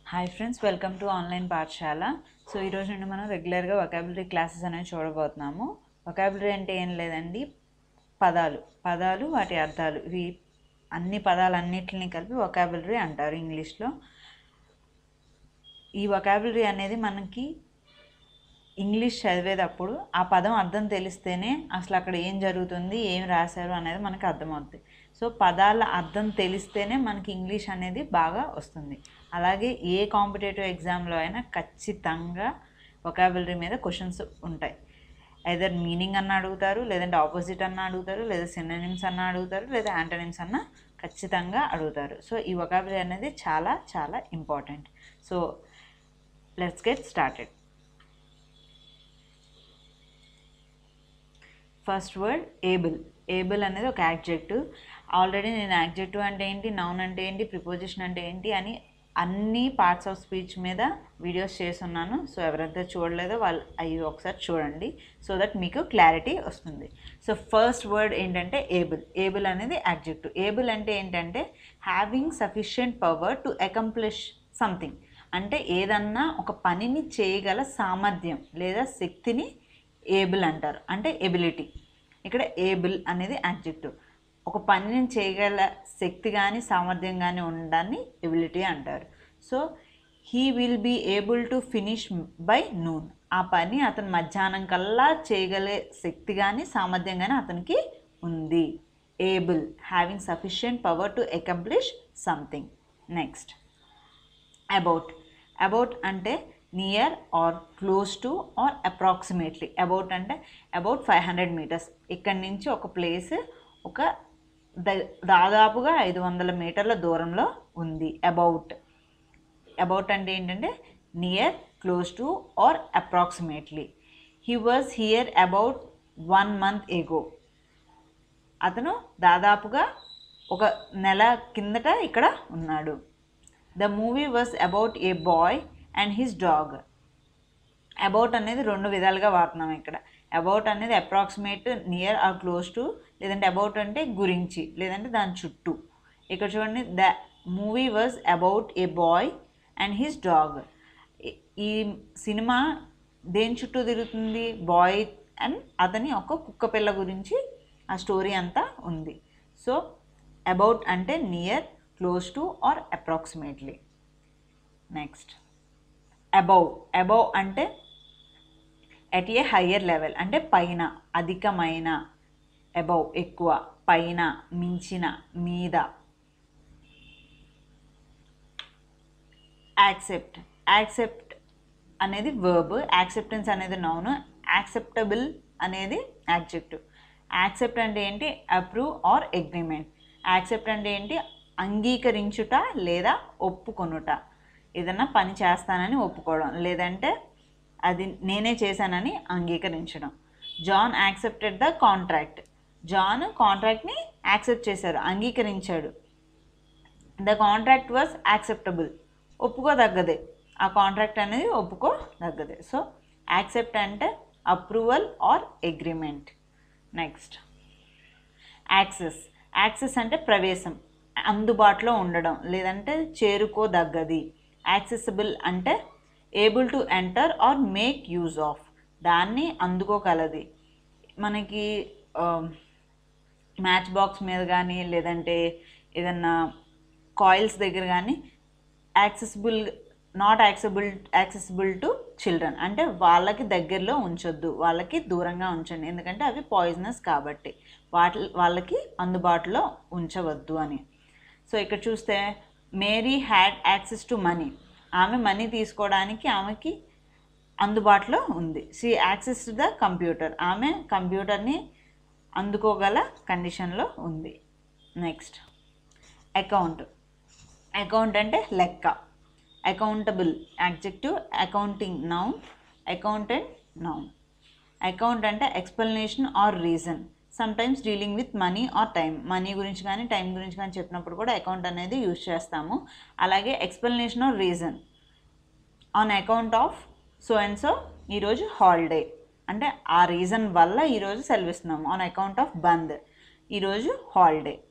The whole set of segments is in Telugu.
hi friends welcome to online పాఠశాల సో ఈరోజు నుండి మనం రెగ్యులర్గా వొకాబులరీ క్లాసెస్ అనేవి చూడబోతున్నాము వొకాబులరీ అంటే ఏం లేదండి పదాలు పదాలు వాటి అర్థాలు ఇవి అన్ని పదాలన్నిటిని కలిపి వొకాబులరీ అంటారు ఇంగ్లీష్లో ఈ వొకాబులరీ అనేది మనకి ఇంగ్లీష్ చదివేటప్పుడు ఆ పదం అర్థం తెలిస్తేనే అసలు అక్కడ ఏం జరుగుతుంది ఏం రాశారు అనేది మనకు అర్థమవుతుంది సో పదాల అర్థం తెలిస్తేనే మనకి ఇంగ్లీష్ అనేది బాగా వస్తుంది అలాగే ఏ కాంపిటేటివ్ ఎగ్జామ్లో అయినా ఖచ్చితంగా వొకాబులరీ మీద క్వశ్చన్స్ ఉంటాయి ఐదర్ మీనింగ్ అన్న అడుగుతారు లేదంటే ఆపోజిట్ అన్న అడుగుతారు లేదా సినోనిమ్స్ అన్న అడుగుతారు లేదా యాంటోనిమ్స్ అన్న ఖచ్చితంగా అడుగుతారు సో ఈ వొకాబులరీ అనేది చాలా చాలా important so let's get started first word able able అనేది ఒక యాడ్జెక్టివ్ ఆల్రెడీ నేను యాడ్జెక్టివ్ అంటే ఏంటి నౌన్ అంటే ఏంటి ప్రిపోజిషన్ అంటే ఏంటి అని అన్ని పార్ట్స్ ఆఫ్ స్పీచ్ మీద వీడియోస్ చేస్తున్నాను సో ఎవరైతే చూడలేదో వాళ్ళు అవి ఒకసారి చూడండి సో దట్ మీకు క్లారిటీ వస్తుంది సో ఫస్ట్ వర్డ్ ఏంటంటే ఏబుల్ ఏబుల్ అనేది యాడ్జెక్టివ్ ఏబుల్ అంటే ఏంటంటే having sufficient power to accomplish something అంటే ఏదన్నా ఒక పనిని చేయగల సామర్థ్యం లేదా శక్తిని ఏబుల్ అంటారు అంటే ఎబిలిటీ ఇక్కడ ఏబుల్ అనేది యాడ్జెక్టివ్ ఒక పనిని చేయగల శక్తి కానీ సామర్థ్యం కానీ ఉండడాన్ని ఎబిలిటీ అంటారు so he will be able to finish by noon ఆ పని అతను మధ్యాహ్నం కల్లా చేయగలే శక్తి కానీ సామర్థ్యం కానీ అతనికి ఉంది able having sufficient power to accomplish something next about about అంటే near or close to or approximately about అంటే అబౌట్ ఫైవ్ హండ్రెడ్ మీటర్స్ ఇక్కడి నుంచి ఒక ప్లేస్ ఒక ద- దాదాపుగా ఐదు వందల మీటర్ల దూరంలో ఉంది అబౌట్ అబౌట్ అంటే ఏంటంటే near close to or approximately he was here about one month ago అతను దాదాపుగా ఒక నెల కిందట ఇక్కడ ఉన్నాడు the movie was about a boy and his dog about అనేది రెండు విధాలుగా వాడుతున్నాం ఇక్కడ అబౌట్ అనేది approximate near or close to లేదంటే అబౌట్ అంటే గురించి లేదంటే దాని చుట్టూ ఇక్కడ చూడండి the movie was about a boy and his dog ఈ సినిమా దేని చుట్టూ తిరుగుతుంది బాయ్ అండ్ అతని ఒక కుక్క పిల్ల గురించి ఆ స్టోరీ అంతా ఉంది సో అబౌట్ అంటే near close to or approximately next above above అంటే ఎట్ ఏ హయ్యర్ లెవెల్ అంటే పైన అధికమైన అబౌవ్ ఎక్కువ పైన మించిన మీద యాక్సెప్ట్ యాక్సెప్ట్ అనేది వర్బ్ యాక్సెప్టెన్స్ అనేది నౌన్ యాక్సెప్టబుల్ అనేది యాడ్జెక్టివ్ యాక్సెప్ట్ అంటే ఏంటి అప్రూవ్ ఆర్ అగ్రిమెంట్ యాక్సెప్ట్ అంటే ఏంటి అంగీకరించుట లేదా ఒప్పుకొనుట ఏదన్నా పని చేస్తానని ఒప్పుకోవడం లేదంటే అది నేనే చేశానని అంగీకరించడం John accepted the contract John కాంట్రాక్ట్ని యాక్సెప్ట్ చేశారు అంగీకరించాడు ద కాంట్రాక్ట్ వాజ్ యాక్సెప్టబుల్ ఒప్పుకోదగ్గదే ఆ కాంట్రాక్ట్ అనేది ఒప్పుకోదగ్గదే సో యాక్సెప్ట్ అంటే approval or agreement next access access అంటే ప్రవేశం అందుబాటులో ఉండడం లేదంటే చేరుకోదగ్గది యాక్సెసిబుల్ అంటే able to enter or make use of దాన్ని అందుకోగలది మనకి మ్యాచ్ బాక్స్ మీద కానీ లేదంటే ఏదన్నా కాయిల్స్ దగ్గర కానీ accessible not accessible accessible to children అంటే వాళ్ళకి దగ్గరలో ఉంచొద్దు వాళ్ళకి దూరంగా ఉంచండి ఎందుకంటే అవి పాయిజనస్ కాబట్టి వాటి వాళ్ళకి అందుబాటులో ఉంచవద్దు అని సో ఇక్కడ చూస్తే Mary had access to money ఆమె మనీ తీసుకోవడానికి ఆమెకి అందుబాటులో ఉంది she access to the computer ఆమె కంప్యూటర్ని అందుకోగల కండిషన్లో ఉంది నెక్స్ట్ అకౌంట్ అకౌంట్ అంటే లెక్క accountable adjective accounting noun accountant noun account అంటే explanation or reason sometimes dealing with money or time money గురించి కానీ టైం గురించి కానీ చెప్పినప్పుడు కూడా అకౌంట్ అనేది యూజ్ చేస్తాము అలాగే explanation or reason on account of so and so ఈరోజు హాలిడే అంటే ఆ రీజన్ వల్ల ఈరోజు సెలవిస్తున్నాము ఆన్ అకౌంట్ ఆఫ్ బంద్ ఈరోజు హాలిడే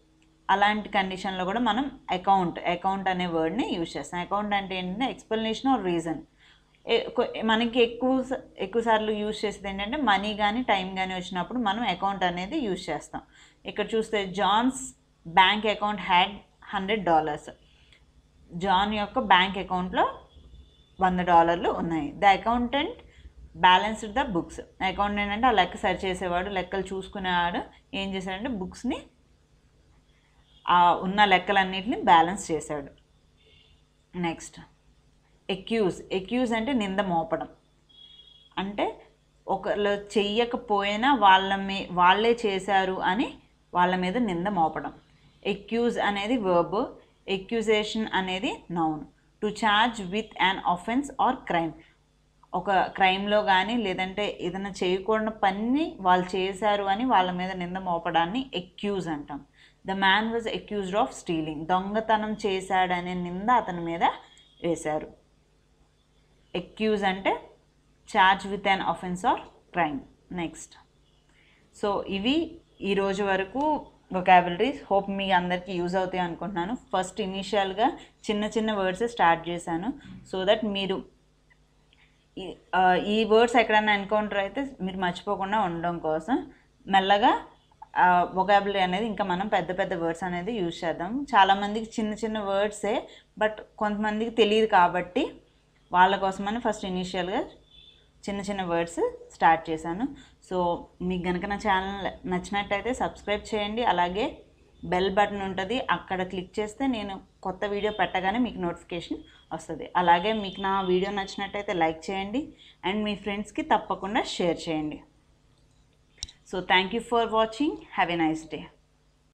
అలాంటి కండిషన్లో కూడా మనం అకౌంట్ అకౌంట్ అనే వర్డ్ని యూజ్ చేస్తాం అకౌంట్ అంటే ఏంటంటే ఎక్స్ప్లెనేషన్ ఆర్ రీజన్ మనకి ఎక్కువ స- ఎక్కువ సార్లు యూజ్ చేసేది ఏంటంటే మనీ కానీ టైం కానీ వచ్చినప్పుడు మనం అకౌంట్ అనేది యూజ్ చేస్తాం ఇక్కడ చూస్తే John's bank account had hundred dollars John యొక్క బ్యాంక్ అకౌంట్లో వంద డాలర్లు ఉన్నాయి the accountant balanced the books accountant అంటే ఆ లెక్క సరి చేసేవాడు లెక్కలు చూసుకునేవాడు ఏం చేశాడంటే బుక్స్ని ఆ ఉన్న లెక్కలన్నిటిని బ్యాలెన్స్ చేశాడు నెక్స్ట్ ఎక్యూజ్ ఎక్యూజ్ అంటే నింద మోపడం అంటే ఒకళ్ళు చెయ్యకపోయినా వాళ్ళ మీ వాళ్ళే చేశారు అని వాళ్ళ మీద నింద మోపడం ఎక్యూజ్ అనేది వర్బ్ ఎక్యూజేషన్ అనేది noun to charge with an offence or crime ఒక క్రైమ్లో కానీ లేదంటే ఏదైనా చేయకూడని పని వాళ్ళు చేశారు అని వాళ్ళ మీద నింద మోపడాన్ని ఎక్యూజ్ అంటాం the man was accused of stealing దొంగతనం చేశాడనే నింద అతని మీద వేశారు ఎక్యూజ్ అంటే charge with an offence or crime next so ఇవి ఈ రోజు వరకు వొకాబులరీస్ హోప్ మీ అందరికీ యూజ్ అవుతాయి అనుకుంటున్నాను ఫస్ట్ ఇనీషియల్గా చిన్న చిన్న వర్డ్స్ స్టార్ట్ చేశాను సో దట్ మీరు ఈ- ఆ, ఈ వర్డ్స్ ఎక్కడైనా ఎన్కౌంటర్ అయితే మీరు మర్చిపోకుండా ఉండడం కోసం మెల్లగా వొకాబులరీ అనేది ఇంకా మనం పెద్ద పెద్ద వర్డ్స్ అనేది యూజ్ చేద్దాం చాలామందికి చిన్న చిన్న వర్డ్సే బట్ కొంతమందికి తెలియదు కాబట్టి వాళ్ళ కోసమని ఫస్ట్ ఇనీషియల్గా చిన్న చిన్న వర్డ్స్ స్టార్ట్ చేశాను సో మీకు కనుక నా ఛానల్ నచ్చినట్టయితే సబ్స్క్రైబ్ చేయండి అలాగే బెల్ బటన్ ఉంటుంది అక్కడ క్లిక్ చేస్తే నేను కొత్త వీడియో పెట్టగానే మీకు నోటిఫికేషన్ వస్తుంది అలాగే మీకు నా వీడియో నచ్చినట్టయితే లైక్ చేయండి అండ్ మీ ఫ్రెండ్స్కి తప్పకుండా షేర్ చేయండి so thank you for watching have a nice day